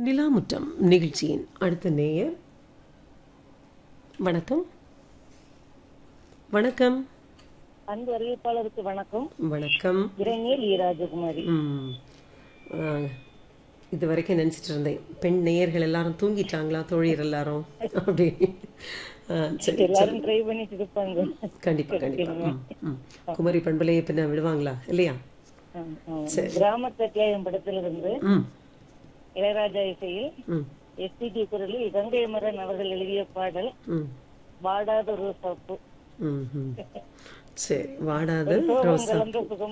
நிலாமுற்றம் நிகழ்ச்சியின் அடுத்த நேயர் வணக்கம் வணக்கம் அன்பு அறிவிப்பாளருக்கு வணக்கம் வணக்கம் இரணியல் ஈ ராஜகுமாரி ம், ஆ, இது வரைக்கும் நினச்சிட்டு இருந்தேன் பெண் நேயர்கள் எல்லாரும் தூங்கிட்டாங்களா தோழியர் எல்லாரும் அப்படி ஆ, சரி எல்லாரும் ட்ரை பண்ணிட்டு இருப்பாங்க கண்டிப்பா கண்டிப்பா ம், ம். குமரி பண்பலையை பின்ன விடுவாங்களா இல்லையா ஆம், ஆம். கிராம கட்டியாயம் படத்திலிருந்து ம் இளையராஜா இசையில் ம் எஸ்பிடி குரலில் கங்கை மரன் அவர்கள் எழுதிய பாடல் ம் வாடாத ரோசாப்பு ம் ம். சரி வாடாது சோகம் ரோசா கலந்த சுகம்